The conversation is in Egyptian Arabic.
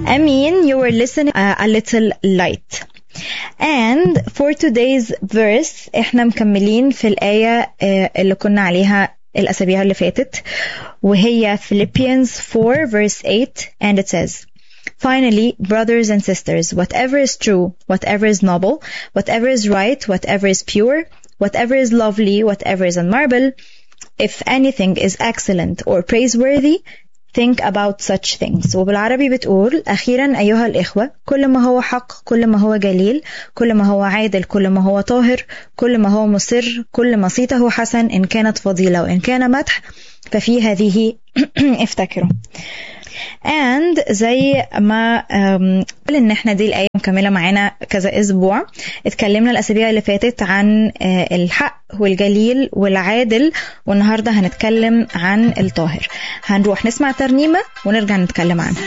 Amin, you were listening uh, a little light. And for today's verse احنا مكملين في الآية uh, اللي كنا عليها الأسابيع اللي فاتت وهي Philippians 4 verse 8 and it says Finally, brothers and sisters, whatever is true, whatever is noble, whatever is right, whatever is pure, whatever is lovely, whatever is admirable, if anything is excellent or praiseworthy, think about such things وبالعربي بتقول أخيرا أيها الإخوة كل ما هو حق كل ما هو جليل كل ما هو عادل كل ما هو طاهر كل ما هو مسر كل ما صيته حسن إن كانت فضيلة وإن كان مدح ففي هذه افتكروا and زي ما قال ان احنا دي الايه مكمله معانا كذا اسبوع اتكلمنا الاسابيع اللي فاتت عن الحق والجليل والعادل والنهارده هنتكلم عن الطاهر هنروح نسمع ترنيمه ونرجع نتكلم عنها